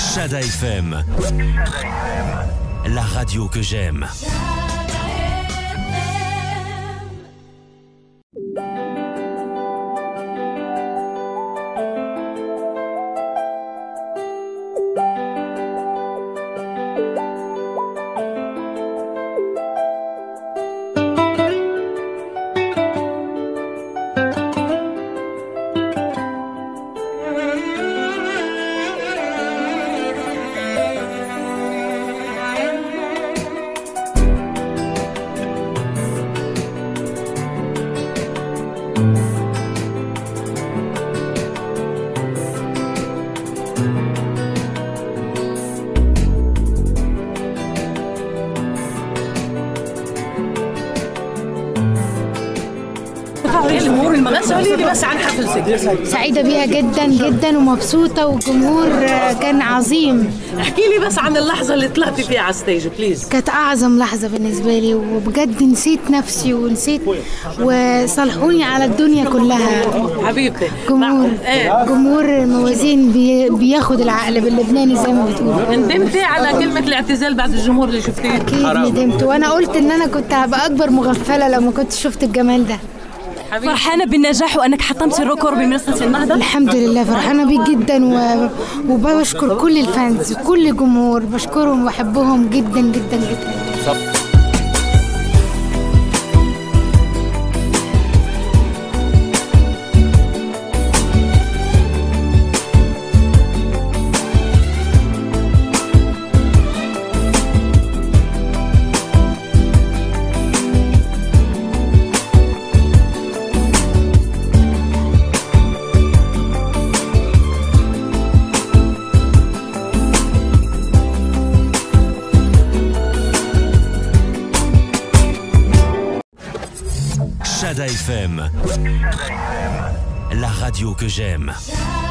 Chada FM. La radio que j'aime. الجمهور المغربي قولي لي بس عن حفلتك سعيدة بيها جدا جدا ومبسوطة والجمهور آه، كان عظيم احكي لي بس عن اللحظه اللي طلعتي فيها على الستيج بليز كانت أعظم لحظة بالنسبة لي وبجد نسيت نفسي ونسيت وصالحوني على الدنيا كلها حبيبتي جمهور مع- ايه جمهور موازين بي بياخد العقل باللبناني زي ما بتقول ندمتي على كلمه الاعتزال بعد الجمهور اللي شفتيه أكيد ندمت وأنا قلت إن أنا كنت هبقى أكبر مغفلة لو ما كنت شفت الجمال ده حبيبتي فرحانة بالنجاح وأنك حطمت الريكورد بمنصة النهضة الحمد لله فرحانة بيه جدا و... وبشكر كل الفانز كل الجمهور بشكرهم وبحبهم جدا جدا جدا Chada FM. La radio que j'aime.